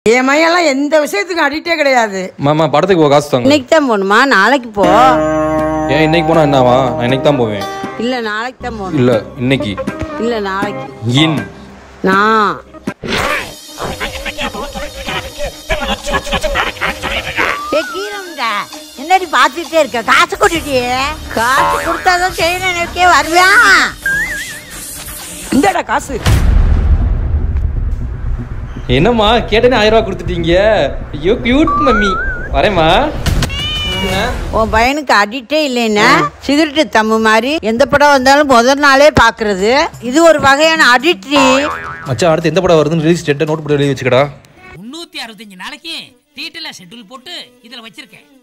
என் மையெல்லாம் எந்த விஷயத்துக்கும் அடிக்டே கிடையாது மாமா படத்துக்கு போக காசு தாங்க இன்னைக்கு தான் போகணுமா நாளைக்கு போ ஏன் இன்னைக்கு போனா என்னவா நான் இன்னைக்கு தான் போவேன் இல்ல நாளைக்கு தான் போகணும் இல்ல இன்னைக்கு இல்ல நாளைக்கு இன் நான் ஏ கீரம்டா என்னடி பார்த்துட்டே இருக்க காசு கொடுட்டியே காசு கொடுத்தாதான் செய்யணும் எனக்கே வருவியா இந்தடா காசு என்னம்மா கேட்டேனே ஆயிரம் ரூபாய் கொடுத்துட்டீங்க ஐயோ கியூட் மம்மி வரேம்மா உன் பையனுக்கு அடிக்டே இல்லைன்னா சிகரெட்டு தம்மு மாதிரி எந்த படம் வந்தாலும் முதல் நாளே பார்க்கறது இது ஒரு வகையான அடிக்டி மச்சான் அடுத்து எந்த படம் வருதுன்னு ரிலீஸ் டேட்டை நோட் போட்டு எழுதி வச்சுக்கடா முன்னூத்தி அறுபத்தஞ்சு நாளைக்கு டீட்டெயிலாக ஷெட்யூல் போட்டு இதில் வச்சிருக்கேன்